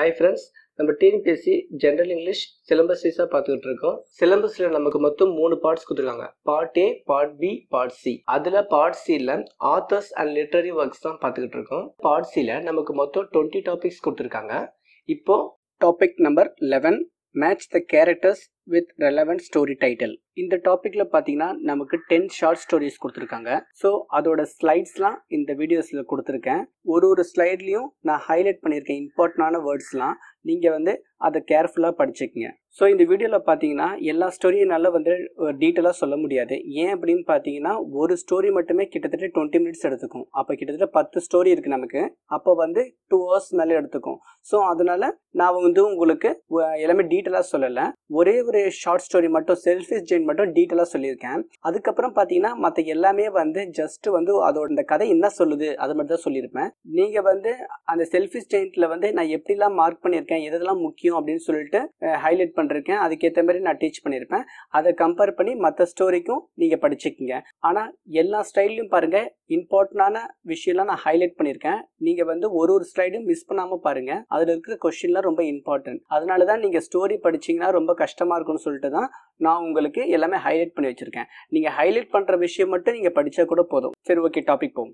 hi friends நம்ம TNPSC general English syllabus வைஸாக பார்த்துக்கிட்டு இருக்கோம் சிலபஸில் நமக்கு மொத்தம் மூணு பார்ட்ஸ் கொடுத்துருக்காங்க part A part B part C அதில் பார்ட் சியில் ஆத்தர்ஸ் அண்ட் லிட்டரரி ஒர்க்ஸ் தான் பார்த்துக்கிட்டு இருக்கோம் பார்ட் சியில் நமக்கு மொத்தம் டுவெண்ட்டி டாபிக்ஸ் கொடுத்துருக்காங்க இப்போ topic number eleven match the characters with relevant story title இந்த டாப்பிக்கில் பார்த்தீங்கன்னா நமக்கு டென் ஷார்ட் ஸ்டோரிஸ் கொடுத்துருக்காங்க ஸோ அதோட ஸ்லைட்ஸ்லாம் இந்த வீடியோஸில் கொடுத்துருக்கேன் ஒரு ஒரு ஸ்லைட்லேயும் நான் ஹைலைட் பண்ணியிருக்கேன் இம்பார்ட்டண்டான வேர்ட்ஸ்லாம் நீங்கள் வந்து அதை கேர்ஃபுல்லாக படிச்சுக்கங்க ஸோ இந்த வீடியோவில் பார்த்தீங்கன்னா எல்லா ஸ்டோரியும் என்னால் வந்து டீட்டெயிலாக சொல்ல முடியாது ஏன் அப்படின்னு பார்த்தீங்கன்னா ஒரு ஸ்டோரி மட்டுமே கிட்டத்தட்ட டுவெண்ட்டி மினிட்ஸ் எடுத்துக்கும் அப்போ கிட்டத்தட்ட பத்து ஸ்டோரி இருக்குது நமக்கு அப்போ வந்து டூ ஹவர்ஸ் மேலே எடுத்துக்கும் ஸோ அதனால நான் வந்து உங்களுக்கு அஹ், எல்லாமே டீட்டெயிலாக சொல்லலை ஒரே ஒரு ஷார்ட் ஸ்டோரி மட்டும் செல்ஃபிஸ் ஜெயின் மட்டும் டீட்டெயிலாக சொல்லியிருக்கேன் அதுக்கப்புறம் பார்த்தீங்கன்னா மற்ற எல்லாமே வந்து ஜஸ்ட் வந்து அதோட இந்த கதை என்ன சொல்லுது அது மட்டும் தான் சொல்லியிருப்பேன் நீங்கள் வந்து அந்த செல்ஃபிஸ் ஜெயின்ட்ல வந்து நான் எப்படிலாம் மார்க் பண்ணியிருக்கேன் எதெல்லாம் முக்கியம் அப்படின்னு சொல்லிட்டு ஹைலைட் பண்ணிருக்கேன் அதுக்கேற்ற மாதிரி நான் டீச் பண்ணியிருப்பேன் அதை கம்பேர் பண்ணி மற்ற ஸ்டோரிக்கும் நீங்கள் படிச்சுக்கங்க ஆனால் எல்லா ஸ்டைல்லையும் பாருங்க இம்பார்ட்டண்டான விஷயம்லாம் நான் ஹைலைட் பண்ணியிருக்கேன் நீங்கள் வந்து ஒரு ஒரு ஸ்லைடும் மிஸ் பண்ணாமல் பாருங்க அதில் இருக்கிற கொஸ்டின்லாம் ரொம்ப இம்பார்ட்டன்ட் அதனால தான் நீங்கள் ஸ்டோரி படிச்சீங்கன்னா ரொம்ப கஷ்டமாக இருக்கும்னு சொல்லிட்டு தான் நான் உங்களுக்கு எல்லாமே ஹைலைட் பண்ணி வச்சுருக்கேன் நீங்கள் ஹைலைட் பண்ணுற விஷயம் மட்டும் நீங்கள் படித்தா கூட போதும் சரி ஓகே டாபிக் போகும்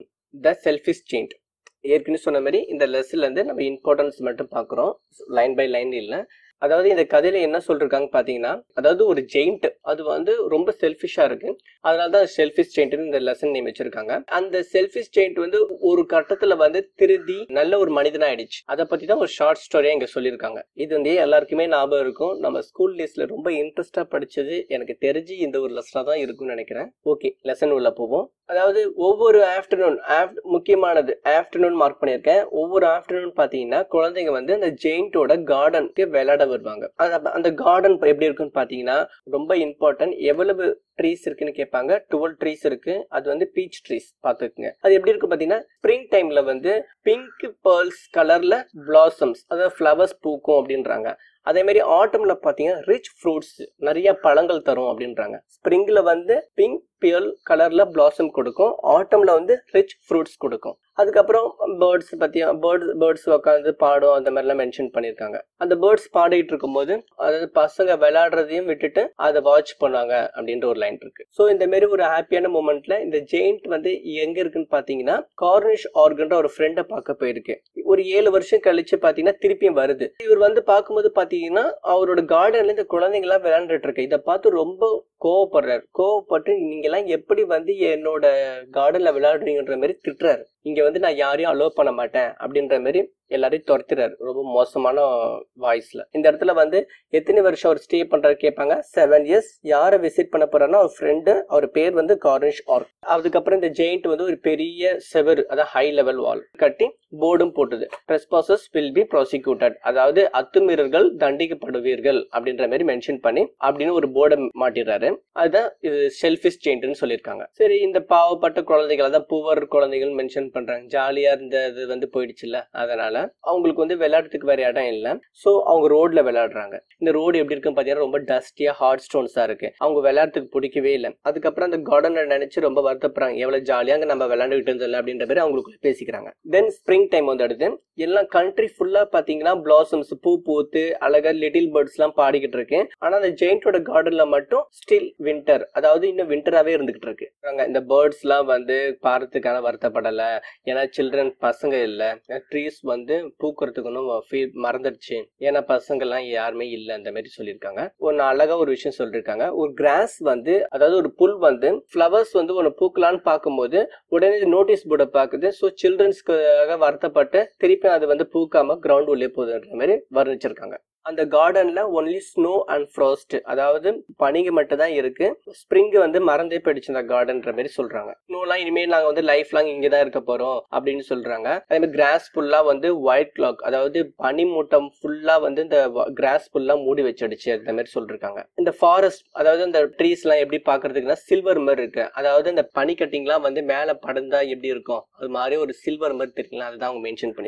த செல்ஃபிஸ் சேஞ்ச் ஏற்கனவே சொன்ன மாதிரி இந்த லெஸ்ல இருந்து நம்ம இம்பார்ட்டன்ஸ் மட்டும் பார்க்குறோம் லைன் பை லைன் இல்லை அதாவது இந்த கதையில என்ன சொல்லிருக்காங்க பாத்தீங்கன்னா அதாவது ஒரு ஜெயிண்ட் அது வந்து ரொம்ப செல்ஃபிஷா இருக்கு அதனால தான் செல்ஃபிஷ் ஜெயிண்ட் இந்த லெசன் நேம் வச்சிருக்காங்க அந்த செல்ஃபிஷ் ஜெயிண்ட் வந்து ஒரு கட்டத்துல வந்து திருதி நல்ல ஒரு மனிதனா ஆயிடுச்சு அதை பத்தி தான் ஒரு ஷார்ட் ஸ்டோரியா இங்க சொல்லியிருக்காங்க இது வந்து எல்லாருக்குமே ஞாபகம் இருக்கும் நம்ம ஸ்கூல் டேஸ்ல ரொம்ப இன்ட்ரெஸ்டா படிச்சது எனக்கு தெரிஞ்சு இந்த ஒரு லெசனா தான் இருக்கும்னு நினைக்கிறேன் ஓகே லெசன் உள்ள போவோம் அதாவது ஒவ்வொரு ஆஃப்டர்நூன் முக்கியமானது ஆஃப்டர்நூன் மார்க் பண்ணியிருக்கேன் ஒவ்வொரு ஆஃப்டர்நூன் பார்த்தீங்கன்னா குழந்தைங்க வந்து அந்த ஜெயிண்டோட கார்டனுக்கு விளையாட வருவாங்க அந்த- அந்த கார்டன் எப்படி இருக்குன்னு பார்த்தீங்கன்னா ரொம்ப இம்பார்ட்டன்ட் எவ்வளவு ட்ரீஸ் இருக்குன்னு கேட்பாங்க டுவெல் ட்ரீஸ் இருக்கு அது வந்து பீச் ட்ரீஸ் பார்த்துக்குங்க அது எப்படி இருக்கு பார்த்தீங்கன்னா ஸ்ப்ரிங் டைம்ல வந்து பிங்க் பேர்ல்ஸ் கலர்ல பிளாசம்ஸ் அதாவது ஃப்ளவர்ஸ் பூக்கும் அப்படின்றாங்க அதே மாதிரி ஆட்டம்ல பாத்தீங்கன்னா ரிச் ஃப்ரூட்ஸ் நிறைய பழங்கள் தரும் அப்படின்றாங்க ஸ்ப்ரிங்ல வந்து பிங்க் பியல் கலர்ல பிளாசம் கொடுக்கும் ஆட்டம்ல வந்து ரிச் ஃப்ரூட்ஸ் கொடுக்கும் அதுக்கப்புறம் பேர்ட்ஸ் பத்தி பேர்ட்ஸ் பேர்ட்ஸ் உட்காந்து பாடும் அந்த மாதிரிலாம் மென்ஷன் பண்ணியிருக்காங்க அந்த பேர்ட்ஸ் பாடிட்டு இருக்கும்போது அதாவது பசங்க விளையாடுறதையும் விட்டுட்டு அதை வாட்ச் பண்ணுவாங்க அப்படின்ற ஒரு லைன் இருக்கு ஸோ இந்த மாதிரி ஒரு ஹாப்பியான மூமெண்ட்ல இந்த ஜெயிண்ட் வந்து எங்க இருக்குன்னு பாத்தீங்கன்னா கார்னிஷ் ஆர்கன்ற ஒரு ஃப்ரெண்டை பார்க்க போயிருக்கு ஒரு ஏழு வருஷம் கழிச்சு பாத்தீங்கன்னா திருப்பியும் வருது இவர் வந்து பார்க்கும்போது பாத்தீங்கன்னா அவரோட கார்டன்ல இந்த குழந்தைங்க எல்லாம் விளையாண்டுட்டு இருக்கு இதை பார்த்து ரொம்ப கோவப்படுறாரு கோவப்பட்டு நீங்க எல்லாம் எப்படி வந்து என்னோட கார்டன்ல விளையாடுறீங்கன்ற மாதிரி திட்டுறாரு இங்க வந்து நான் யாரையும் அலோவ் பண்ண மாட்டேன் அப்படின்ற மாதிரி எல்லாரையும் துரத்துறாரு ரொம்ப மோசமான வாய்ஸ்ல இந்த இடத்துல வந்து எத்தனை வருஷம் அவர் ஸ்டே பண்றாரு கேட்பாங்க செவன் இயர்ஸ் யாரை விசிட் பண்ண போறாருன்னா அவர் ஃப்ரெண்டு அவர் பேர் வந்து கார்னிஷ் ஆர்க் அதுக்கப்புறம் இந்த ஜெயிண்ட் வந்து ஒரு பெரிய செவர் அதாவது ஹை லெவல் வால் கட்டி போர்டும் போட்டுது ட்ரெஸ்பாசஸ் வில் பி ப்ராசிக்யூட்டட் அதாவது அத்துமீறல்கள் தண்டிக்கப்படுவீர்கள் அப்படின்ற மாதிரி மென்ஷன் பண்ணி அப்படின்னு ஒரு போர்டை மாட்டிடுறாரு அதுதான் இது ஷெல்ஃபிஷ் ஜெயிண்ட்னு சொல்லியிருக்காங்க சரி இந்த பாவப்பட்ட குழந்தைகள் அதான் புவர் குழந்தைகள் மென்ஷன் பண்றாங்க ஜாலியா இருந்த இது வந்து போயிடுச்சுல்ல அதனால அவங்களுக்கு வந்து விளையாடுறதுக்கு வேற இடம் இல்லை ஸோ அவங்க ரோட்ல விளையாடுறாங்க இந்த ரோடு எப்படி இருக்குன்னு பார்த்தீங்கன்னா ரொம்ப டஸ்டியா ஹார்ட் ஸ்டோன்ஸா இருக்கு அவங்க விளையாடுறதுக்கு பிடிக்கவே இல்லை அதுக்கப்புறம் அந்த கார்டனை நினைச்சு ரொம்ப வருத்தப்படுறாங்க எவ்வளவு ஜாலியாக நம்ம விளையாண்டுகிட்டு இருந்தோம்ல அப்படின்ற மாதிரி அவங்களுக்குள்ள பேசிக்கிறாங்க தென் ஸ்ப்ரிங் டைம் வந்து அடுத்து எல்லாம் கண்ட்ரி ஃபுல்லா பாத்தீங்கன்னா பிளாசம்ஸ் பூ பூத்து அழகா லிட்டில் பேர்ட்ஸ் எல்லாம் பாடிக்கிட்டு இருக்கு ஆனா அந்த ஜெயிண்டோட கார்டன்ல மட்டும் ஸ்டில் வின்டர் அதாவது இன்னும் வின்டராவே இருந்துகிட்டு இருக்கு அங்க இந்த பேர்ட்ஸ் எல்லாம் வந்து பாரத்துக்கான வருத்தப்படல ஏன்னா சில்ட்ரன் பசங்க இல்ல ட்ரீஸ் வந்து பூக்கிறதுக்கு ஒன்றும் ஃபீல் மறந்துடுச்சு ஏன்னா பசங்க எல்லாம் யாருமே இல்ல அந்த மாதிரி சொல்லியிருக்காங்க ஒன்னு அழகா ஒரு விஷயம் சொல்லியிருக்காங்க ஒரு கிராஸ் வந்து அதாவது ஒரு புல் வந்து ஃப்ளவர்ஸ் வந்து ஒன்று பூக்கலான்னு பார்க்கும்போது உடனே நோட்டீஸ் போர்டை பார்க்குது ஸோ சில்ட்ரன்ஸ்க்காக வருத்தப்பட்டு திருப்பி அது வந்து பூக்காம கிரவுண்ட் உள்ளே போகுதுன்ற மாதிரி வர்ணிச்சிருக்காங்க அந்த கார்டன்ல ஒன்லி ஸ்னோ அண்ட் ஃப்ரோஸ்ட் அதாவது பனிங்க மட்டும் தான் இருக்கு ஸ்ப்ரிங் வந்து மறந்தே போயிடுச்சு இந்த கார்டன்ற மாதிரி சொல்றாங்க ஸ்னோலாம் இனிமேல் நாங்க வந்து லைஃப் லாங் இங்கே தான் இருக்க போறோம் அப்படின்னு சொல்றாங்க அதே மாதிரி கிராஸ் ஃபுல்லா வந்து ஒயிட் கிளாக் அதாவது பனி மூட்டம் ஃபுல்லா வந்து இந்த கிராஸ் ஃபுல்லா மூடி வச்சிடுச்சு அந்த மாதிரி சொல்லிருக்காங்க இந்த ஃபாரஸ்ட் அதாவது இந்த ட்ரீஸ் எல்லாம் எப்படி பாக்குறதுக்குன்னா சில்வர் மாதிரி இருக்கு அதாவது இந்த பனி கட்டிங்லாம் வந்து மேல படந்தா எப்படி இருக்கும் அது மாதிரி ஒரு சில்வர் மாதிரி தெரியுங்களா அதுதான் அவங்க மென்ஷன் பண்ணிருக்காங்க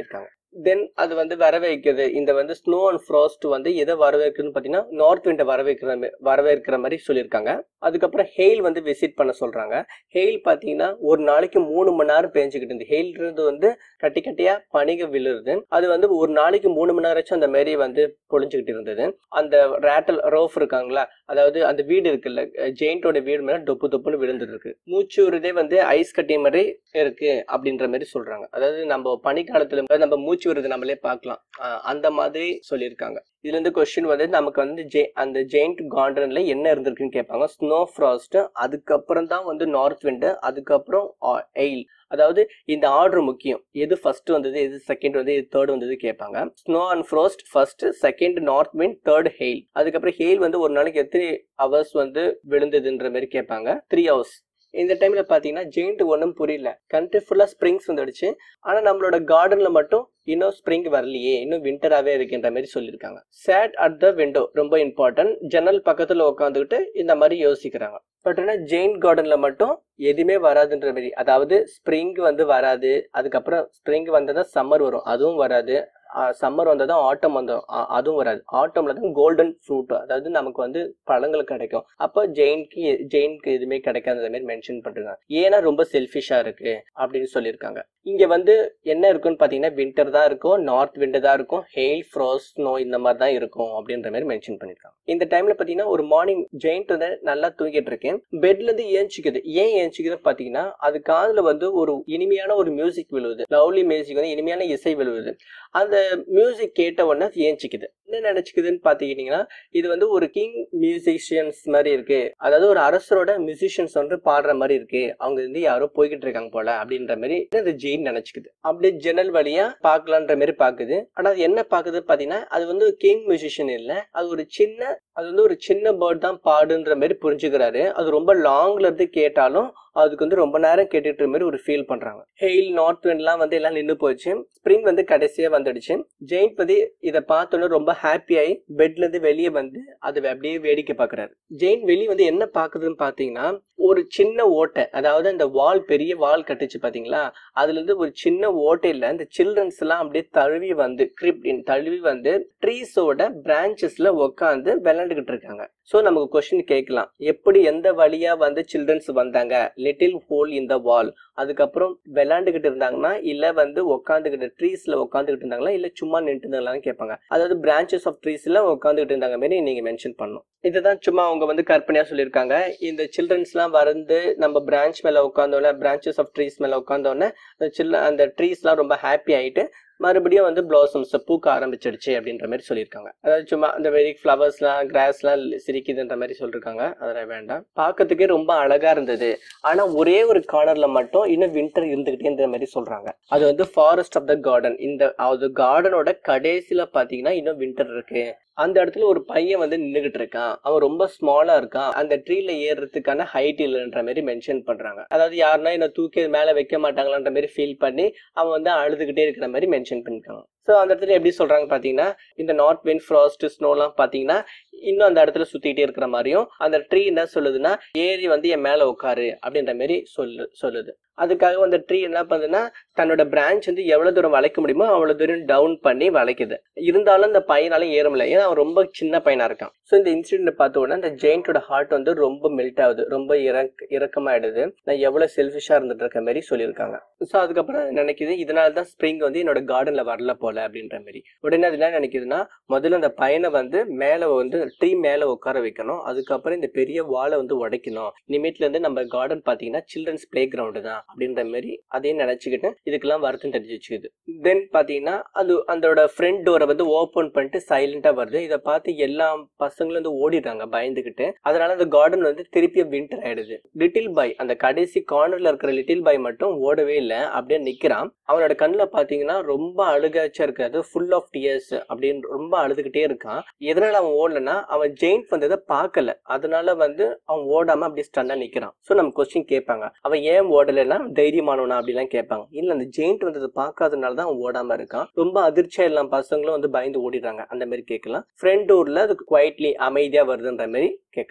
தென் அது வந்து வரவேற்குது இந்த வந்து ஸ்னோ அண்ட் ஃப்ராஸ்ட் வந்து எதை வரவேற்குதுன்னு பார்த்தீங்கன்னா நார்த் விண்டை வரவேற்கிற மா- வரவேற்கிற மாதிரி சொல்லியிருக்காங்க அதுக்கப்புறம் ஹெயில் வந்து விசிட் பண்ண சொல்றாங்க ஹெயில் பார்த்தீங்கன்னா ஒரு நாளைக்கு மூணு மணி நேரம் பேஞ்சுக்கிட்டு இருந்து ஹெயில்ன்றது வந்து கட்டி கட்டியா பனிக விழுறது அது வந்து ஒரு நாளைக்கு மூணு மணி நேரச்சும் அந்த மாதிரி வந்து பொழிஞ்சுக்கிட்டு இருந்தது அந்த ரேட்டல் ரோஃப் இருக்காங்களா அதாவது அந்த வீடு இருக்குல்ல ஜெயிண்டோட வீடு மேல டொப்பு டொப்புன்னு விழுந்துட்டு இருக்கு மூச்சு விடுறதே வந்து ஐஸ் கட்டி மாதிரி இருக்கு அப்படின்ற மாதிரி சொல்றாங்க அதாவது நம்ம பனிக்காலத்துல நம்ம மூச்சு விடுறது நம்மளே பார்க்கலாம் ஆஹ் அந்த மாதிரி சொல்லியிருக்காங்க இதுல இருந்து கொஸ்டின் வந்து நமக்கு வந்து ஜெ- அந்த ஜெயிண்ட் கார்டன்ல என்ன இருந்திருக்குன்னு கேட்பாங்க ஸ்னோ ஃப்ராஸ்ட் அதுக்கப்புறம் தான் வந்து நார்த் விண்டு அதுக்கப்புறம் எயில் அதாவது இந்த ஆர்டர் முக்கியம் எது ஃபர்ஸ்ட் வந்தது எது செகண்ட் வந்தது எது தேர்ட் வந்தது கேட்பாங்க snow and frost first second north wind third hail அதுக்கப்புறம் ஹெயில் வந்து ஒரு நாளைக்கு எத்தனை ஹவர்ஸ் வந்து விழுந்ததுன்ற மாதிரி கேட்பாங்க த்ரீ ஹவர்ஸ் இந்த டைம்ல பாத்தீங்கன்னா ஜெயிண்ட் ஒன்றும் புரியல கண்ட்ரி ஃபுல்லா ஸ்ப்ரிங்ஸ் வந்துடுச்சு ஆனா நம்மளோட கார்டன்ல மட்டும் இன்னும் ஸ்ப்ரிங் வரலையே இன்னும் விண்டராகவே இருக்குன்ற மாதிரி சொல்லியிருக்காங்க சேட் அட் த விண்டோ ரொம்ப இம்பார்ட்டன்ட் ஜன்னல் பக்கத்துல உட்காந்துக்கிட்டு இந்த மாதிரி யோசிக்கிறாங்க பட் ஆனால் ஜெயின் கார்டன்ல மட்டும் எதுவுமே வராதுன்ற மாதிரி அதாவது ஸ்ப்ரிங் வந்து வராது அதுக்கப்புறம் ஸ்ப்ரிங் வந்ததா சம்மர் வரும் அதுவும் வராது சம்மர் வந்ததும் ஆட்டம் வந்தோம் அ- அதுவும் வராது ஆட்டம்ல தான் கோல்டன் ஃப்ரூட் அதாவது நமக்கு வந்து பழங்கள் கிடைக்கும் அப்போ ஜெயின்க்கு ஜெயின்க்கு எதுவுமே கிடைக்காத மாதிரி மென்ஷன் பண்றாங்க ஏன்னா ரொம்ப செல்ஃபிஷா இருக்கு அப்படின்னு சொல்லியிருக்காங்க இங்க வந்து என்ன இருக்குன்னு பாத்தீங்கன்னா வின்டர் தான் இருக்கும் நார்த் விண்டர் தான் இருக்கும் ஹெயில் ஃப்ராஸ்ட் ஸ்னோ இந்த மாதிரி தான் இருக்கும் அப்படின்ற மாதிரி மென்ஷன் பண்ணிருக்காங்க இந்த டைம்ல பாத்தீங்கன்னா ஒரு மார்னிங் ஜெயிண்ட் வந்து நல்லா தூங்கிட்டு இருக்கேன் பெட்ல இருந்து ஏஞ்சிக்குது ஏன் ஏஞ்சிக்குதுன்னு பாத்தீங்கன்னா அது காதுல வந்து ஒரு இனிமையான ஒரு மியூசிக் விழுவுது லவ்லி மியூசிக் வந்து இனிமையான இசை விழுவுது அந்த மியூசிக் கேட்ட உடனே அது ஏஞ்சிக்குது என்ன நினைச்சுக்குதுன்னு பாத்தீங்கன்னா இது வந்து ஒரு கிங் மியூசிஷியன்ஸ் மாதிரி இருக்கு அதாவது ஒரு அரசரோட மியூசிஷியன்ஸ் வந்து பாடுற மாதிரி இருக்கு அவங்க வந்து யாரோ போய்கிட்டு இருக்காங்க போல அப்படின்ற மாதிரி அந்த ஜெயின் நினைச்சுக்குது அப்படியே ஜன்னல் வழியா பார்க்கலான்ற மாதிரி பாக்குது ஆனா அது என்ன பாக்குது பாத்தீங்கன்னா அது வந்து கிங் மியூசிஷியன் இல்ல அது ஒரு சின்ன அது வந்து ஒரு சின்ன பேர்ட் தான் பாடுன்ற மாதிரி புரிஞ்சுக்கிறாரு அது ரொம்ப லாங்ல இருந்து கேட்டாலும் அதுக்கு வந்து ரொம்ப நேரம் கேட்டுட்டு இருக்க மாதிரி ஒரு ஃபீல் பண்றாங்க ஹெயில் நார்த் விண்ட்லாம் வந்து எல்லாம் நின்று போச்சு ஸ்ப்ரிங் வந்து கடைசியா வந்துடுச்சு ஜெயின் வந்து இதை பார்த்தோன்னே ரொம்ப ஹாப்பி ஆகி பெட்ல இருந்து வெளியே வந்து அதை அப்படியே வேடிக்கை பார்க்கறாரு ஜெயின் வெளியே வந்து என்ன பாக்குதுன்னு பாத்தீங்கன்னா ஒரு சின்ன ஓட்டை அதாவது அந்த வால் பெரிய வால் கட்டுச்சு பாத்தீங்களா அதுல இருந்து ஒரு சின்ன ஓட்டையில இந்த சில்ட்ரன்ஸ் எல்லாம் அப்படியே தழுவி வந்து கிரிப்டின் தழுவி வந்து ட்ரீஸோட பிரான்ச்சஸ்ல உட்காந்து விளையாண்டுகிட்டு இருக்காங்க ஸோ நமக்கு கொஸ்டின் கேட்கலாம் எப்படி எந்த வழியா வந்து சில்ட்ரன்ஸ் வந்தாங்க லிட்டில் ஹோல் இன் த வால் அதுக்கப்புறம் விளையாண்டுகிட்டு இருந்தாங்கன்னா இல்ல வந்து உட்காந்துக்கிட்டு ட்ரீஸ்ல உட்காந்துக்கிட்டு இருந்தாங்களா இல்ல சும்மா நின்று இருந்தாங்களான்னு கேட்பாங்க அதாவது பிரான்ச்சஸ் ஆஃப் ட்ரீஸ்ல உட்காந்துக்கிட்டு இருந்தாங்க மாதிரி நீங்க மென்ஷன் பண்ணணும் இதுதான் சும்மா அவங்க வந்து கற்பனையா சொல்லியிருக்காங்க இந்த சில்ட்ரன்ஸ்லாம் வந்து நம்ம பிரான்ச் மேல உட்காந்தோன்னே பிரான்ச்சஸ் ஆஃப் ட்ரீஸ் மேல உட்காந்தோன்னே அந்த சில்ல அந்த ட்ரீஸ்லாம் ரொம்ப ஹாப்பி ஆயிட்டு மறுபடியும் வந்து பிளாசம்ஸ் பூக்க ஆரம்பிச்சிடுச்சு அப்படின்ற மாதிரி சொல்லியிருக்காங்க அதாவது சும்மா அந்த வெரி ஃப்ளவர்ஸ்லாம் கிராஸ்லாம் சிரிக்குதுன்ற மாதிரி சொல்லியிருக்காங்க அதெல்லாம் வேண்டாம் பார்க்கறதுக்கே ரொம்ப அழகா இருந்தது ஆனா ஒரே ஒரு கார்னர்ல மட்டும் இன்னும் வின்டர் இருந்துகிட்டே இருந்த மாதிரி சொல்றாங்க அது வந்து ஃபாரஸ்ட் ஆஃப் த கார்டன் இந்த அது கார்டனோட கடைசியில பாத்தீங்கன்னா இன்னும் வின்டர் இருக்கு அந்த இடத்துல ஒரு பையன் வந்து நின்றுகிட்டு இருக்கான் அவன் ரொம்ப ஸ்மாலா இருக்கான் அந்த ட்ரீல ஏறுறதுக்கான ஹைட் இல்லைன்ற மாதிரி மென்ஷன் பண்றாங்க அதாவது யாருன்னா என்ன தூக்கி மேல வைக்க மாட்டாங்களான்ற மாதிரி ஃபீல் பண்ணி அவன் வந்து அழுதுகிட்டே இருக்கிற மாதிரி மென்ஷன் பண்ணிருக்காங்க ஸோ அந்த இடத்துல எப்படி சொல்றாங்க பாத்தீங்கன்னா இந்த நார்த் வின் ஃப்ராஸ்ட் ஸ்னோலாம் பாத்தீங்கன்னா இன்னும் அந்த இடத்துல சுத்திட்டே இருக்கிற மாதிரியும் அந்த ட்ரீ என்ன சொல்லுதுன்னா ஏறி வந்து என் மேல உட்காரு அப்படின்ற மாதிரி சொல்லு சொல்லுது அதுக்காக அந்த ட்ரீ என்ன பண்ணுதுன்னா தன்னோட பிரான்ச் வந்து எவ்வளவு தூரம் வளைக்க முடியுமோ அவ்வளவு தூரம் டவுன் பண்ணி வளைக்குது இருந்தாலும் இந்த பையனால ஏற முடியல ஏன்னா அவன் ரொம்ப சின்ன பையனா இருக்கான் ஸோ இந்த இன்சிடென்ட் பார்த்த உடனே அந்த ஜெயிண்டோட ஹார்ட் வந்து ரொம்ப மெல்ட் ஆகுது ரொம்ப இறக்க இறக்கமாயிடுது நான் எவ்வளவு செல்ஃபிஷா இருந்துட்டு இருக்க மாதிரி சொல்லியிருக்காங்க ஸோ அதுக்கப்புறம் நினைக்குது இதனால தான் ஸ்ப்ரிங் வந்து என்னோட கார்டன்ல வரல போல அப்படின்ற மாதிரி உடனே அது என்ன நினைக்குதுன்னா முதல்ல அந்த பையனை வந்து மேல வந்து ட்ரீ மேல உட்கார வைக்கணும் அதுக்கப்புறம் இந்த பெரிய வாழை வந்து உடைக்கணும் இனிமேட்ல இருந்து நம்ம கார்டன் பாத்தீங்கன்னா சில்ட்ரன்ஸ் பிளே கிரவுண்டு தான் அப்படின்ற மாதிரி அதையும் நினைச்சுக்கிட்டு இதுக்கெல்லாம் வருத்தம் தெரிஞ்சு வச்சுக்குது தென் பாத்தீங்கன்னா அது அதோட ஃப்ரண்ட் டோரை வந்து ஓபன் பண்ணிட்டு சைலண்டா வருது இதை பார்த்து எல்லா பசங்களும் வந்து ஓடிடுறாங்க பயந்துகிட்டு அதனால அந்த கார்டன் வந்து திருப்பி வின்டர் ஆயிடுது லிட்டில் பாய் அந்த கடைசி கார்னர்ல இருக்கிற லிட்டில் பாய் மட்டும் ஓடவே இல்லை அப்படியே நிக்கிறான் அவனோட கண்ணில் பாத்தீங்கன்னா ரொம்ப அழுகாச்சா இருக்கு அது ஃபுல் ஆஃப் டியர்ஸ் அப்படின்னு ரொம்ப அழுதுகிட்டே இருக்கான் எதனால அவன் ஓடலன்னா அவன் ஜெயின்ட் வந்ததை பார்க்கல அதனால வந்து அவன் ஓடாம அப்படியே ஸ்டன்னா நிக்கிறான் ஸோ நம்ம கொஸ்டின் கேட்பாங்க அவன் ஏன் ஓடலைன்னா தைரியமானவனா அப்படிலாம் கேட்பாங்க இல்ல அந்த ஜெயின்ட் வந்ததை பார்க்காதனால தான் அவன் ஓடாம இருக்கான் ரொம்ப அதிர்ச்சியா எல்லாம் பசங்களும் வந்து பயந்து ஓடிடுறாங்க அந்த மாதிரி கேட்கலாம் ஃப்ரண்ட் டோர்ல அது குவைட்லி அமைதியா வருதுன்ற மாதிரி கேட்கலாம்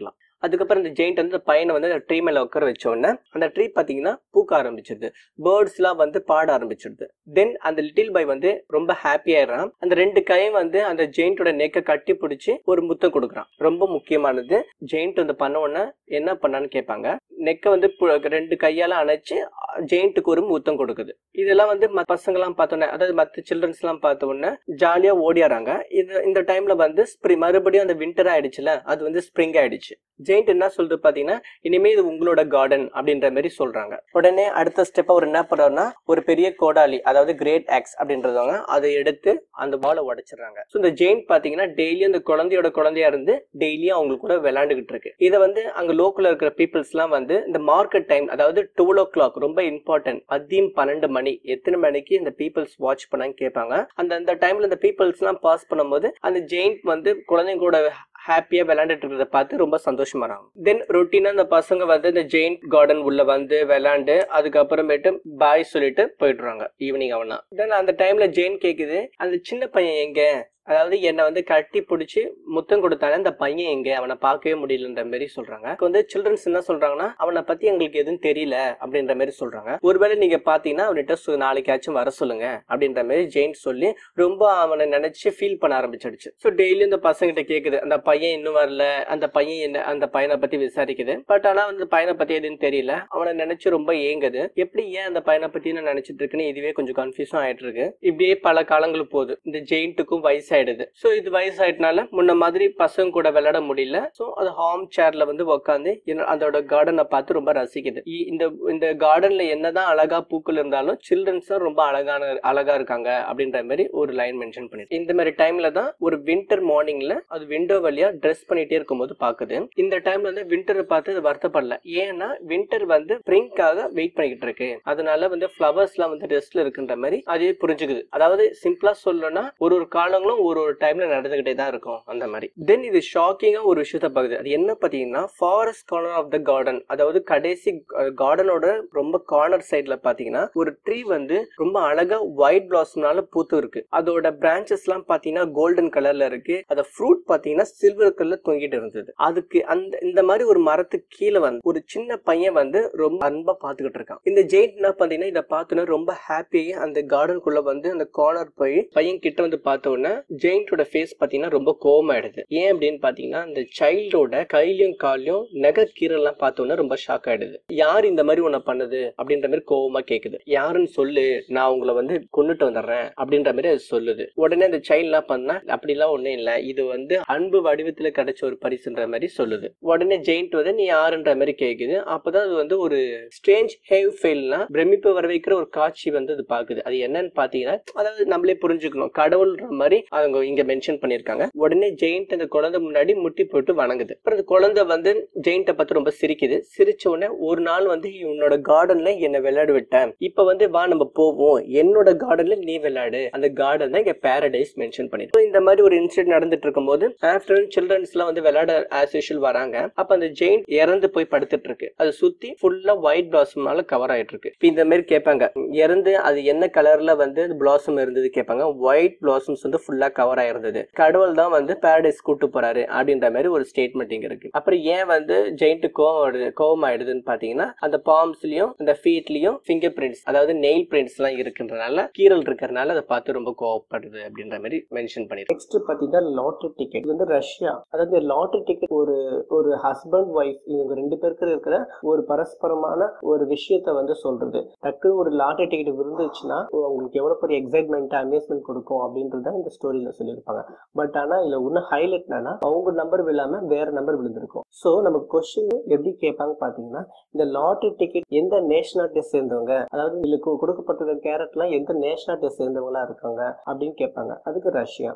அதுக்கப்புறம் இந்த ஜெயிண்ட் வந்து அந்த பையனை வந்து அந்த ட்ரீ மேல உட்கார வச்ச உடனே அந்த ட்ரீ பாத்தீங்கன்னா பூக்க ஆரம்பிச்சிருது பேர்ட்ஸ் எல்லாம் வந்து பாட ஆரம்பிச்சிருது தென் அந்த லிட்டில் பாய் வந்து ரொம்ப ஹாப்பி ஆயிடுறான் அந்த ரெண்டு கையும் வந்து அந்த ஜெயிண்டோட நெக்கை கட்டி பிடிச்சி ஒரு முத்தம் கொடுக்குறான் ரொம்ப முக்கியமானது ஜெயிண்ட் வந்து பண்ண உடனே என்ன பண்ணான்னு கேட்பாங்க நெக்கை வந்து பு- ரெண்டு கையால அணைச்சு ஜெயிண்ட்டுக்கு ஒரு முத்தம் கொடுக்குது இதெல்லாம் வந்து மத்த பசங்கலாம் பார்த்தோன்னே அதாவது மற்ற சில்ட்ரன்ஸ் எல்லாம் பார்த்த உடனே ஜாலியா ஓடியாறாங்க இது இந்த டைம்ல வந்து ஸ்ப்ரி மறுபடியும் அந்த வின்டர் ஆயிடுச்சுல அது வந்து ஸ்ப்ரிங் ஆயிடுச்சு ஜெயிண்ட் என்ன சொல்றது பாத்தீங்கன்னா இனிமே இது உங்களோட கார்டன் அப்படின்ற மாதிரி சொல்றாங்க உடனே அடுத்த ஸ்டெப் அவர் என்ன பண்றாருன்னா ஒரு பெரிய கோடாலி அதாவது கிரேட் ஆக்ஸ் அப்படின்றவங்க அதை எடுத்து அந்த பாலை உடைச்சிடுறாங்க ஸோ இந்த ஜெயிண்ட் பாத்தீங்கன்னா டெய்லியும் அந்த குழந்தையோட குழந்தையா இருந்து டெய்லியும் அவங்க கூட விளையாண்டுகிட்டு இருக்கு இதை வந்து அங்க லோக்கல்ல இருக்கிற பீப்புள்ஸ் எல்லாம் வந்து இந்த மார்க்கெட் டைம் அதாவது டுவெல் ஓ கிளாக் ரொம்ப இம்பார்ட்டன்ட் மதியம் பன்னெண்டு மணி எத்தனை மணிக்கு இந்த பீப்புள்ஸ் வாட்ச் பண்ணாங்க கேட்பாங்க அந்த அந்த டைம்ல இந்த பீப்புள்ஸ் எல்லாம் பாஸ் பண்ணும்போது அந்த ஜெயிண்ட் வந்து குழந்தைங்க கூட ஹாப்பியா விளையாண்டுட்டு இருக்கிறத பார்த்து ரொம்ப சந்தோஷமா இருக்காங்க தென் ரொட்டீனா இந்த பசங்க வந்து இந்த ஜெயின் கார்டன் உள்ள வந்து விளையாண்டு அதுக்கப்புறமேட்டு பாய் சொல்லிட்டு போயிடுறாங்க ஈவினிங் அவனா தென் அந்த டைம்ல ஜெயின் கேக்குது அந்த சின்ன பையன் எங்க அதாவது என்னை வந்து கட்டி பிடிச்சி முத்தம் கொடுத்தாலே அந்த பையன் எங்க அவனை பார்க்கவே முடியலன்ற மாதிரி சொல்றாங்க இப்ப வந்து சில்ட்ரன்ஸ் என்ன சொல்றாங்கன்னா அவனை பத்தி எங்களுக்கு எதுவும் தெரியல அப்படின்ற மாதிரி சொல்றாங்க ஒருவேளை நீங்க பாத்தீங்கன்னா அவன்கிட்ட சு- நாளைக்காச்சும் வர சொல்லுங்க அப்படின்ற மாதிரி ஜெயின் சொல்லி ரொம்ப அவனை நினைச்சு ஃபீல் பண்ண ஆரம்பிச்சிடுச்சு ஸோ டெய்லி இந்த பசங்கிட்ட கேக்குது அந்த பையன் இன்னும் வரல அந்த பையன் என்ன அந்த பையனை பத்தி விசாரிக்குது பட் ஆனா அந்த பையனை பத்தி எதுவும் தெரியல அவனை நினைச்சு ரொம்ப ஏங்குது எப்படி ஏன் அந்த பையனை பத்தி நான் நினைச்சிட்டு இருக்குன்னு இதுவே கொஞ்சம் கன்ஃபியூஸும் ஆயிட்டு இருக்கு இப்படியே பல காலங்கள் போகுது இந்த ஜெயிண்ட்டுக்கும் வயசாயிடுது ஸோ இது வயசாயிட்டனால முன்ன மாதிரி பசங்க கூட விளையாட முடியல ஸோ அது ஹார்ம் சேர்ல வந்து உட்காந்து அதோட கார்டனை பார்த்து ரொம்ப ரசிக்குது இ- இந்த இந்த கார்டன்ல என்னதான் அழகா பூக்கள் இருந்தாலும் சில்ட்ரன்ஸ் தான் ரொம்ப அழகான அழகா இருக்காங்க அப்படின்ற மாதிரி ஒரு லைன் மென்ஷன் பண்ணிருக்கு இந்த மாதிரி டைம்ல தான் ஒரு வின்டர் மார்னிங்ல அது விண்டோ வழியா ட்ரெஸ் பண்ணிட்டே இருக்கும்போது பாக்குது இந்த டைம்ல வந்து வின்டரை பார்த்து அது வருத்தப்படல ஏன்னா வின்டர் வந்து ஸ்ப்ரிங்காக வெயிட் பண்ணிக்கிட்டு இருக்கு அதனால வந்து ஃப்ளவர்ஸ் எல்லாம் வந்து ரெஸ்ட்ல இருக்குன்ற மாதிரி அதே புரிஞ்சுக்குது அதாவது சிம்பிளா சொல்லணும்னா ஒரு ஒரு காலங்களும் ஒரு ஒரு டைம்ல நடந்துகிட்டே தான் இருக்கும் அந்த மாதிரி தென் இது ஷாக்கிங்கா ஒரு விஷயத்த பாக்குது அது என்ன பாத்தீங்கன்னா forest corner of the garden அதாவது கடைசி கார்டனோட ரொம்ப கார்னர் சைட்ல பாத்தீங்கன்னா ஒரு ட்ரீ வந்து ரொம்ப அழகா ஒயிட் பிளாசம்னால பூத்து இருக்கு அதோட பிரான்ச்சஸ் எல்லாம் பாத்தீங்கன்னா கோல்டன் கலர்ல இருக்கு அத ஃப்ரூட் பாத்தீங்கன்னா சில்வர் கலர்ல தொங்கிட்டு இருந்தது அதுக்கு அந்த இந்த மாதிரி ஒரு மரத்துக்கு கீழே வந்து ஒரு சின்ன பையன் வந்து ரொம்ப அன்பா பாத்துக்கிட்டு இருக்கான் இந்த ஜெயிண்ட் என்ன பாத்தீங்கன்னா இதை பார்த்தோன்னா ரொம்ப ஹாப்பியாகி அந்த கார்டனுக்குள்ள வந்து அந்த கார்னர் போய் பையன் கிட்ட வந்து பார்த்த உடனே ஜெயிண்டோட ஃபேஸ் பாத்தீங்கன்னா ரொம்ப கோவமாயிடுது ஏன் அப்படின்னு பாத்தீங்கன்னா அந்த சைல்டோட கையிலயும் காலையும் நகை கீரெல்லாம் பார்த்த உடனே ரொம்ப ஷாக் ஆயிடுது யார் இந்த மாதிரி உன்னை பண்ணுது அப்படின்ற மாதிரி கோவமா கேக்குது யாருன்னு சொல்லு நான் உங்களை வந்து கொண்டுட்டு வந்துடுறேன் அப்படின்ற மாதிரி அது சொல்லுது உடனே அந்த சைல்ட் என்ன பண்ணா அப்படிலாம் ஒண்ணும் இல்ல இது வந்து அன்பு வடிவத்துல கிடைச்ச ஒரு பரிசுன்ற மாதிரி சொல்லுது உடனே ஜெயிண்ட் வந்து நீ யாருன்ற மாதிரி கேக்குது அப்பதான் அது வந்து ஒரு ஸ்ட்ரேஞ்ச் ஹேவ் ஃபெயில்னா பிரமிப்பு வர வைக்கிற ஒரு காட்சி வந்து அது பாக்குது அது என்னன்னு பாத்தீங்கன்னா அதாவது நம்மளே புரிஞ்சுக்கணும் கடவுள்ன்ற மாதிரி அவங்க இங்க மென்ஷன் பண்ணிருக்காங்க உடனே ஜெயிண்ட் அந்த குழந்தை முன்னாடி முட்டி போட்டு வணங்குது அப்புறம் அந்த குழந்தை வந்து ஜெயிண்ட்டை பார்த்து ரொம்ப சிரிக்குது சிரிச்ச உடனே ஒரு நாள் வந்து உன்னோட கார்டன்ல என்ன விளையாட விட்டேன் இப்ப வந்து வா நம்ம போவோம் என்னோட கார்டன்ல நீ விளையாடு அந்த கார்டன் தான் இங்க பாரடைஸ் மென்ஷன் பண்ணிருக்கோம் இந்த மாதிரி ஒரு இன்சிடென்ட் நடந்துட்டு இருக்கும்போது ஆஃப்டர்நூன் சில்ட்ரன்ஸ் எல்லாம் வந்து விளையாட ஆஸ் யூஷுவல் வராங்க அப்ப அந்த ஜெயிண்ட் இறந்து போய் படுத்துட்டு இருக்கு அது சுத்தி ஃபுல்லா ஒயிட் பிளாசம்னால கவர் ஆயிட்டு இருக்கு இப்ப இந்த மாதிரி கேட்பாங்க இறந்து அது என்ன கலர்ல வந்து பிளாசம் இருந்தது கேட்பாங்க ஒயிட் பிளாசம்ஸ் வந்து ஃபுல்லா கவர் ஆயிருந்தது கடவுள் தான் வந்து பாரடைஸ் கூட்டு போறாரு அப்படின்ற மாதிரி ஒரு ஸ்டேட்மெண்ட் இங்க இருக்கு அப்புறம் ஏன் வந்து ஜெயிண்ட் கோவம் வருது கோவம் ஆயிடுதுன்னு பாத்தீங்கன்னா அந்த பாம்ஸ்லயும் அந்த ஃபீட்லயும் ஃபிங்கர் பிரிண்ட்ஸ் அதாவது நெயில் பிரிண்ட்ஸ் எல்லாம் இருக்குன்றனால கீரல் இருக்கிறதுனால அதை பார்த்து ரொம்ப கோவப்படுது அப்படின்ற மாதிரி மென்ஷன் பண்ணிருக்கு நெக்ஸ்ட் பாத்தீங்கன்னா லாட்டரி டிக்கெட் இது வந்து ரஷ்யா அதாவது லாட்டரி டிக்கெட் ஒரு ஒரு ஹஸ்பண்ட் ஒய்ஃப் இவங்க ரெண்டு பேருக்கு இருக்கிற ஒரு பரஸ்பரமான ஒரு விஷயத்த வந்து சொல்றது டக்குனு ஒரு லாட்டரி டிக்கெட் விழுந்துச்சுன்னா அவங்களுக்கு எவ்வளவு பெரிய எக்ஸைட்மெண்ட் அமேஸ்மெண்ட் கொடுக்கும் அப்படின்றத இந்த ஸ்டோரியில சொல்லியிருப்பாங்க பட் ஆனா இதுல இன்னும் ஹைலைட் என்னன்னா அவங்க நம்பர் விழாம வேற நம்பர் விழுந்திருக்கும் சோ நமக்கு கொஸ்டின் எப்படி கேட்பாங்க பாத்தீங்கன்னா இந்த லாட்டரி டிக்கெட் எந்த நேஷனாலிட்டியை சேர்ந்தவங்க அதாவது இதுக்கு கொடுக்கப்பட்டிருக்க கேரட்லாம் எந்த நேஷனாலிட்டியை சேர்ந்தவங்களா இருக்காங்க அப்படின்னு கேட்பாங்க அதுக்கு Russia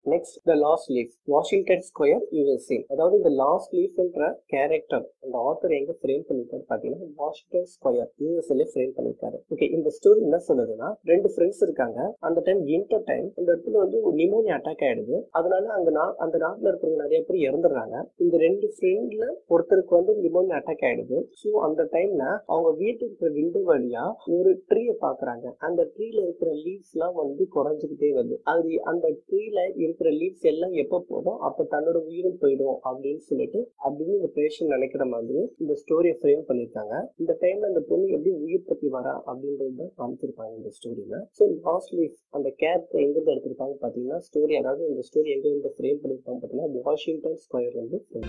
next the last leaf Washington square USA அதாவது இந்த லாஸ்ட் லீஃப்ன்ற கேரக்டர் அந்த ஆத்தர் எங்க ஃப்ரேம் பண்ணிருக்காரு பாத்தீங்கன்னா வாஷிங்டன் ஸ்கொயர் யூஎஸ்ஏல ஃப்ரேம் பண்ணிருக்காரு ஓகே இந்த ஸ்டோரி என்ன சொல்லுதுன்னா ரெண்டு ஃப்ரெண்ட்ஸ் இருக்காங்க அந்த டைம் வின்டர் டைம் அந்த இடத்துல வந்து நிமோனியா அட்டாக் ஆயிடுது அதனால அங்க நா- அந்த நாட்டுல இருக்கிறவங்க நிறைய பேர் இறந்துடுறாங்க இந்த ரெண்டு ஃப்ரெண்ட்ல ஒருத்தருக்கு வந்து நிமோனியா அட்டாக் ஆயிடுது ஸோ அந்த டைம்ல அவங்க வீட்டுக்கு இருக்கிற விண்டோ வழியா ஒரு ட்ரீயை பாக்குறாங்க அந்த ட்ரீல இருக்கிற லீவ்ஸ் எல்லாம் வந்து குறைஞ்சுக்கிட்டே வருது அது அந்த ட்ரீல இருக்கிற லீவ்ஸ் எல்லாம் எப்போ போதும் அப்ப தன்னோட உயிரும் போயிடும் அப்படின்னு சொல்லிட்டு அப்படின்னு இந்த பேஷன் நினைக்கிற மாதிரி இந்த ஸ்டோரியை ஃப்ரேம் பண்ணியிருக்காங்க இந்த டைம்ல அந்த பொண்ணு எப்படி உயிர் பத்தி வரா அப்படின்றது தான் காமிச்சிருப்பாங்க இந்த ஸ்டோரியில ஸோ லாஸ்ட் லீஃப் அந்த கேரக்டர் எங்க இருந்து எடுத்திருப்பாங்க பாத்தீங்கன்னா ஸ்டோரி அதாவது இந்த ஸ்டோரி எங்க இருந்து ஃப்ரேம் பண்ணியிருப்பாங்க பாத்தீங்கன்னா வாஷிங்டன் ஸ்கொயர் வந்து frame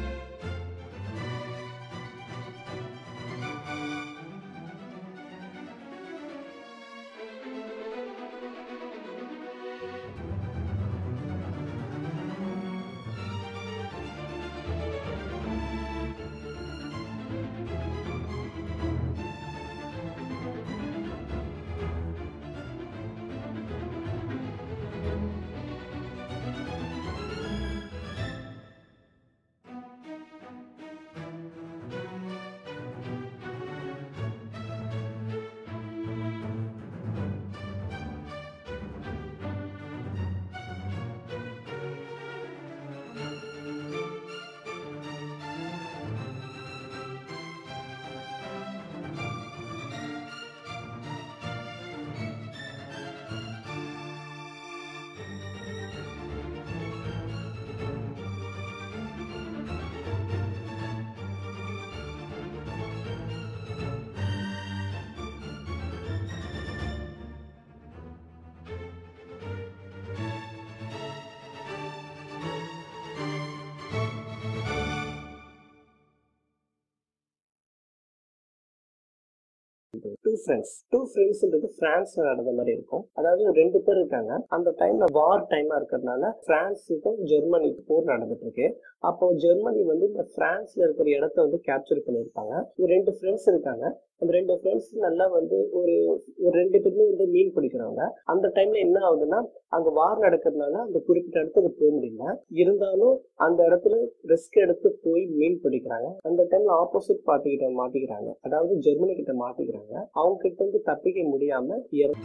டூ ஃப்ரெண்ட்ஸ் டூ ஃப்ரெண்ட்ஸ்ன்றது பிரான்ஸ்ல நடந்த மாதிரி இருக்கும் அதாவது ரெண்டு பேர் இருக்காங்க அந்த டைம்ல வார் டைமா இருக்கிறதுனால பிரான்ஸுக்கும் ஜெர்மனிக்கும் போர் நடந்துட்டு இருக்கு அப்போ ஜெர்மனி வந்து இந்த பிரான்ஸ்ல இருக்கிற இடத்த வந்து கேப்சர் பண்ணியிருப்பாங்க இந்த ரெண்டு ஃப்ரெண்ட்ஸ் இருக்காங்க அந்த ரெண்டு ஃப்ரெண்ட்ஸ் நல்லா வந்து ஒரு ஒரு ரெண்டு பேருமே வந்து மீன் பிடிக்கிறவங்க அந்த டைம்ல என்ன ஆகுதுன்னா அங்க வார் நடக்கிறதுனால அந்த குறிப்பிட்ட இடத்துக்கு போக முடியல இருந்தாலும் அந்த இடத்துல ரிஸ்க் எடுத்து போய் மீன் பிடிக்கிறாங்க அந்த டைம்ல ஆப்போசிட் பார்ட்டி கிட்ட மாட்டிக்கிறாங்க அதாவது ஜெர்மனி கிட்ட மாட்டிக்கிறாங்க அவங்க கிட்ட இருந்து தப்பிக்க முடியாம இற-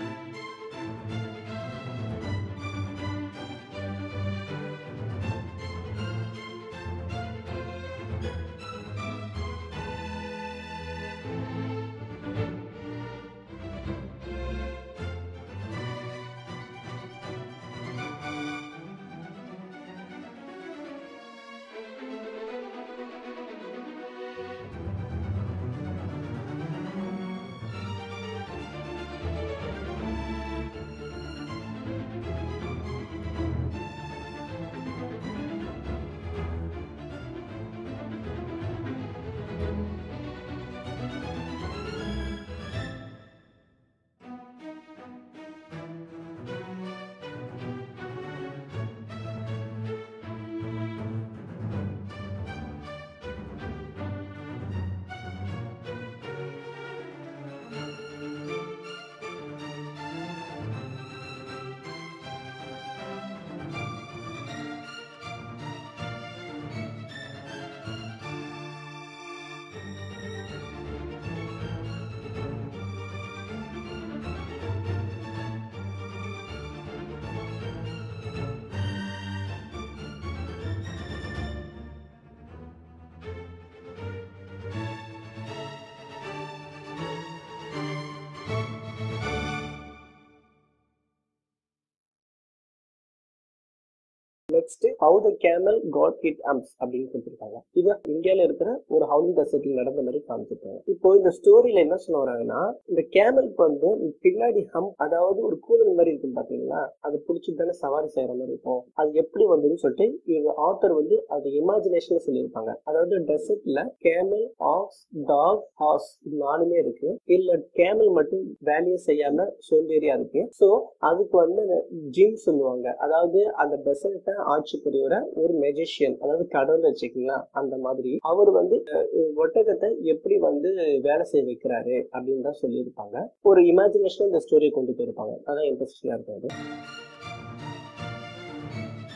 next how the camel got it hump அப்படின்னு கொடுத்துருக்காங்க இது இந்தியால இருக்கிற ஒரு ஹவுலிங் டெசர்ட்ல நடந்த மாதிரி காமிச்சிருக்காங்க இப்போ இந்த ஸ்டோரியில என்ன சொல்ல வராங்கன்னா இந்த கேமலுக்கு வந்து பின்னாடி ஹம் அதாவது ஒரு கூதல் மாதிரி இருக்கும் பாத்தீங்களா அது பிடிச்சிட்டு தானே சவாரி செய்யற மாதிரி இருக்கும் அது எப்படி வந்ததுன்னு சொல்லிட்டு இவங்க ஆத்தர் வந்து அது இமேஜினேஷன்ல சொல்லியிருப்பாங்க அதாவது டெசர்ட்ல கேமல் ஆக்ஸ் டாக் ஹார்ஸ் இது நாலுமே இருக்கு இல்ல கேமல் மட்டும் வேலையை செய்யாம சோம்பேறியா இருக்கு சோ அதுக்கு வந்து ஜிம் சொல்லுவாங்க அதாவது அந்த டெசர்ட்டை ஆட்சி புரியுற ஒரு மெஜிஷியன் அதாவது கடவுள் வச்சுக்கீங்களா அந்த மாதிரி அவர் வந்து அஹ், ஒட்டகத்தை எப்படி வந்து வேலை செய்ய வைக்கிறாரு அப்படின்னு தான் சொல்லியிருப்பாங்க ஒரு இமேஜினேஷன் இந்த ஸ்டோரியை கொண்டு போயிருப்பாங்க அதான் இன்ட்ரெஸ்டிங்கா இருக்காது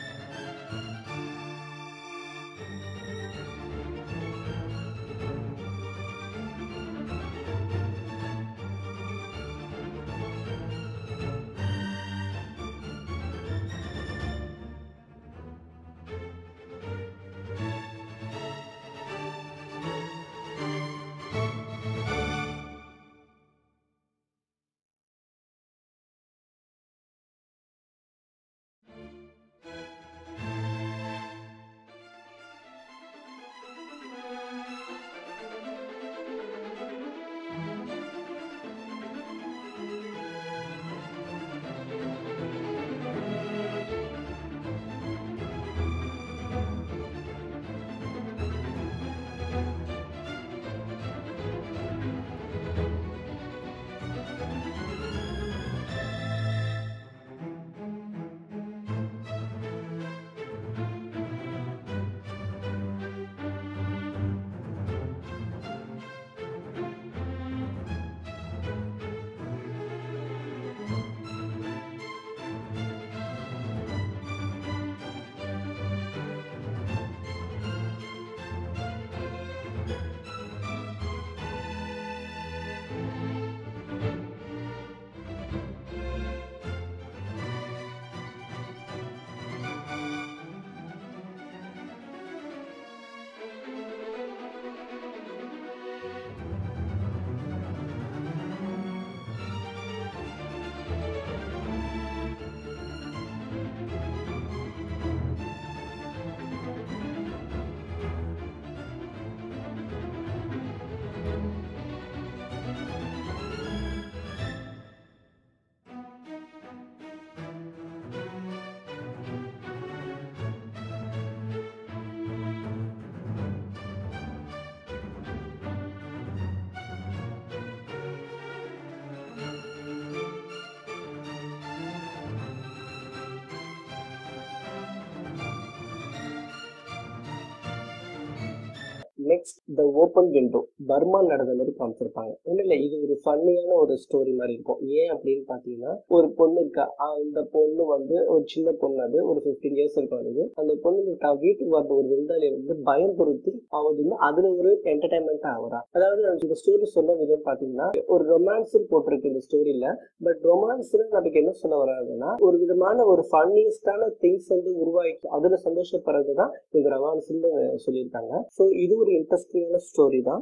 next the open window Burma நடந்த மாதிரி காமிச்சிருப்பாங்க ஒன்றும் இல்லை இது ஒரு ஃபன்னியான ஒரு ஸ்டோரி மாதிரி இருக்கும் ஏன் அப்படின்னு பார்த்தீங்கன்னா ஒரு பொண்ணு இருக்கா ஆஹ் இந்த பொண்ணு வந்து ஒரு சின்ன பொண்ணு அது ஒரு ஃபிஃப்டீன் இயர்ஸ் இருக்கும் அது அந்த பொண்ணு தான் வீட்டுக்கு வந்த ஒரு விருந்தாளி வந்து பயன்படுத்தி அவ வந்து அதுல ஒரு என்டர்டைன்மெண்ட் ஆகுறா அதாவது இந்த ஸ்டோரி சொன்ன விதம் பார்த்தீங்கன்னா ஒரு ரொமான்ஸ் போட்டிருக்கு இந்த ஸ்டோரியில பட் ரொமான்ஸ்ல நமக்கு என்ன சொல்ல வராதுன்னா ஒரு விதமான ஒரு ஃபன்னியஸ்டான திங்ஸ் வந்து உருவாக்கி அதுல சந்தோஷப்படுறது தான் இந்த ரொமான்ஸ்ன்னு சொல்லியிருக்காங்க ஸோ இது ஒரு இன்ட்ரெஸ்டிங்கான ஸ்டோரி தான்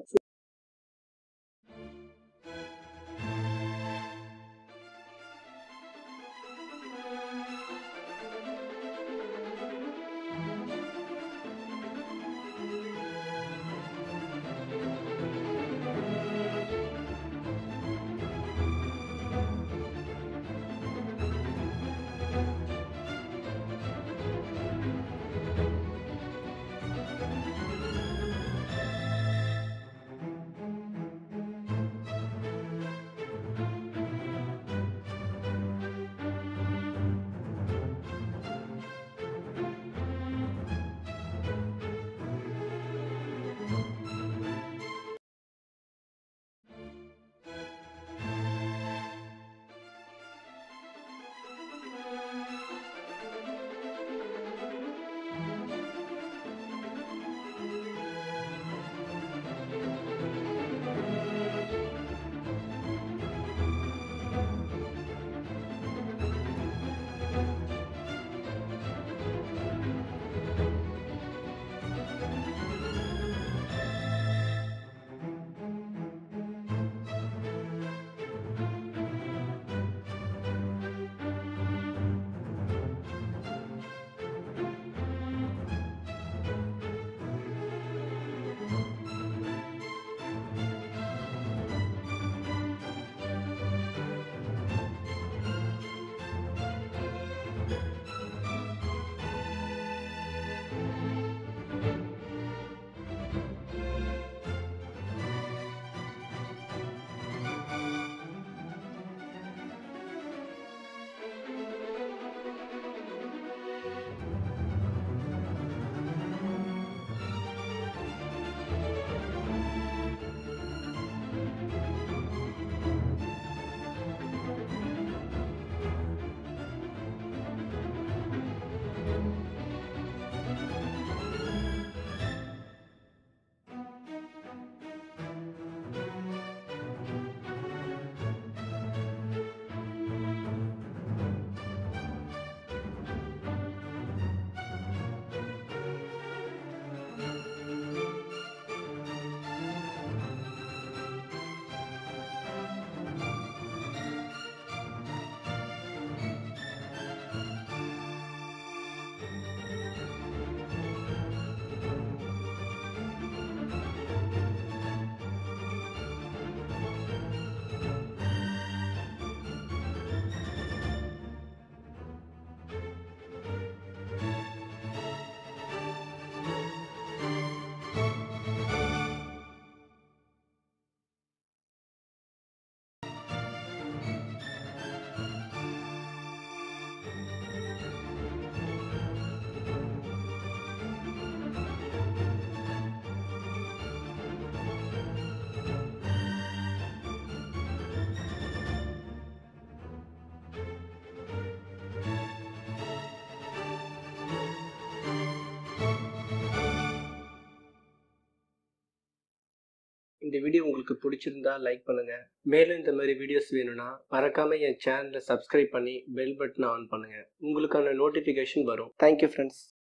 இந்த வீடியோ உங்களுக்கு பிடிச்சிருந்தா லைக் பண்ணுங்க மேலும் இந்த மாதிரி வீடியோஸ் வேணும்னா மறக்காம என் சேனலை சப்ஸ்கிரைப் பண்ணி பெல் பட்டனை ஆன் பண்ணுங்க உங்களுக்கான நோட்டிஃபிகேஷன் வரும் தேங்க்யூ ஃப்ரெண்ட்ஸ்